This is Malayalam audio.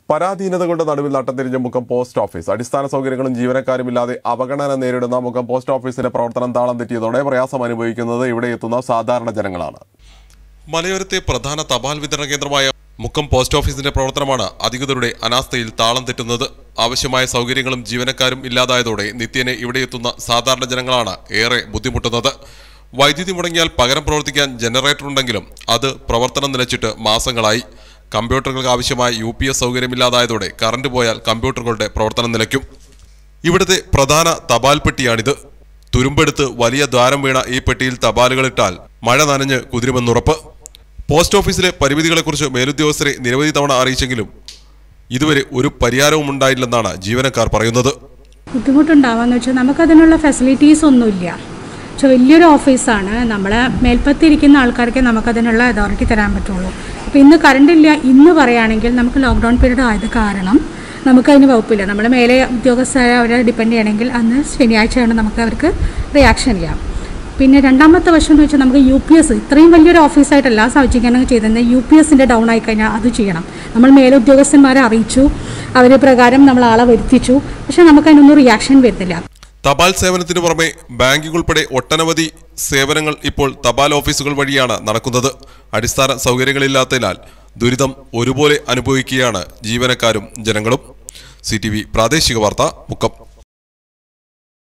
പരാധീനതകളുടെ നടുവിൽ നട്ടംതിരിഞ്ഞ മുഖം പോസ്റ്റ് ഓഫീസ് അടിസ്ഥാന സൗകര്യങ്ങളും ജീവനക്കാരും ഇല്ലാതെ അവഗണന നേരിടുന്ന മുഖം പോസ്റ്റ് ഓഫീസിന്റെ പ്രവർത്തനം താളം തെറ്റിയതോടെ പ്രയാസം അനുഭവിക്കുന്നത് ഇവിടെ എത്തുന്ന സാധാരണ ജനങ്ങളാണ് മലയോരത്തെ പ്രധാന തപാൽ വിതരണ കേന്ദ്രമായ മുക്കം പോസ്റ്റ് ഓഫീസിന്റെ പ്രവർത്തനമാണ് അധികൃതരുടെ അനാസ്ഥയിൽ താളം തെറ്റുന്നത് ആവശ്യമായ സൗകര്യങ്ങളും ജീവനക്കാരും ഇല്ലാതായതോടെ നിത്യേന ഇവിടെ എത്തുന്ന സാധാരണ ജനങ്ങളാണ് ഏറെ ബുദ്ധിമുട്ടുന്നത് വൈദ്യുതി മുടങ്ങിയാൽ പകരം പ്രവർത്തിക്കാൻ ജനറേറ്റർ ഉണ്ടെങ്കിലും അത് പ്രവർത്തനം നിലച്ചിട്ട് മാസങ്ങളായി കമ്പ്യൂട്ടറുകൾക്ക് ആവശ്യമായ യു പി എസ് സൗകര്യമില്ലാതായതോടെ കറണ്ട് പോയാൽ കമ്പ്യൂട്ടറുകളുടെ പ്രവർത്തനം നിലയ്ക്കും ഇവിടുത്തെ പ്രധാന തപാൽ പെട്ടിയാണിത് തുരുമ്പെടുത്ത് വലിയ ദ്വാരം വീണ ഈ പെട്ടിയിൽ തപാലുകളിട്ടാൽ മഴ നനഞ്ഞ് കുതിരുമെന്നുറപ്പ് പോസ്റ്റ് ഓഫീസിലെ പരിമിതികളെക്കുറിച്ച് മേലുദ്യോഗസ്ഥരെ നിരവധി തവണ അറിയിച്ചെങ്കിലും ഇതുവരെ ഒരു പരിഹാരവും ഉണ്ടായില്ലെന്നാണ് ജീവനക്കാർ പറയുന്നത് ബുദ്ധിമുട്ടുണ്ടാവാന്ന് വെച്ചാൽ നമുക്കതിനുള്ള ഫെസിലിറ്റീസ് ഒന്നുമില്ല പക്ഷെ വലിയൊരു ഓഫീസാണ് നമ്മളെ മേൽപ്പത്തിരിക്കുന്ന ആൾക്കാർക്ക് നമുക്കതിനുള്ള അതോറിറ്റി തരാൻ പറ്റുള്ളൂ അപ്പോൾ ഇന്ന് കറണ്ട് ഇല്ല ഇന്ന് പറയുകയാണെങ്കിൽ നമുക്ക് ലോക്ക്ഡൗൺ പീരീഡ് ആയത് കാരണം നമുക്കതിന് വകുപ്പില്ല നമ്മുടെ മേലെ ഉദ്യോഗസ്ഥരെ അവരെ ഡിപ്പെൻഡ് ചെയ്യണമെങ്കിൽ അന്ന് ശനിയാഴ്ചയാണ് നമുക്ക് അവർക്ക് റിയാക്ഷൻ ചെയ്യാം പിന്നെ രണ്ടാമത്തെ വശം എന്ന് വെച്ചാൽ നമുക്ക് യു പി എസ് ഇത്രയും വലിയൊരു ഓഫീസായിട്ട് എല്ലാ സൗജന്യങ്ങളും ചെയ്തിരുന്നത് യു പി എസിൻ്റെ ഡൗൺ ആയിക്കഴിഞ്ഞാൽ അത് ചെയ്യണം നമ്മൾ മേലുദ്യോഗസ്ഥന്മാരെ അറിയിച്ചു അവർ പ്രകാരം നമ്മൾ ആളെ വരുത്തിച്ചു പക്ഷെ നമുക്ക് അതിനൊന്നും റിയാക്ഷൻ വരുന്നില്ല തപാൽ സേവനത്തിനു പുറമെ ബാങ്കുകൾ ഉൾപ്പെടെ ഒട്ടനവധി സേവനങ്ങൾ ഇപ്പോൾ തപാൽ ഓഫീസുകൾ വഴിയാണ് നടക്കുന്നത് അടിസ്ഥാന സൗകര്യങ്ങളില്ലാത്തതിനാൽ ദുരിതം ഒരുപോലെ അനുഭവിക്കുകയാണ് ജീവനക്കാരും ജനങ്ങളും സി പ്രാദേശിക വാർത്ത മുക്കം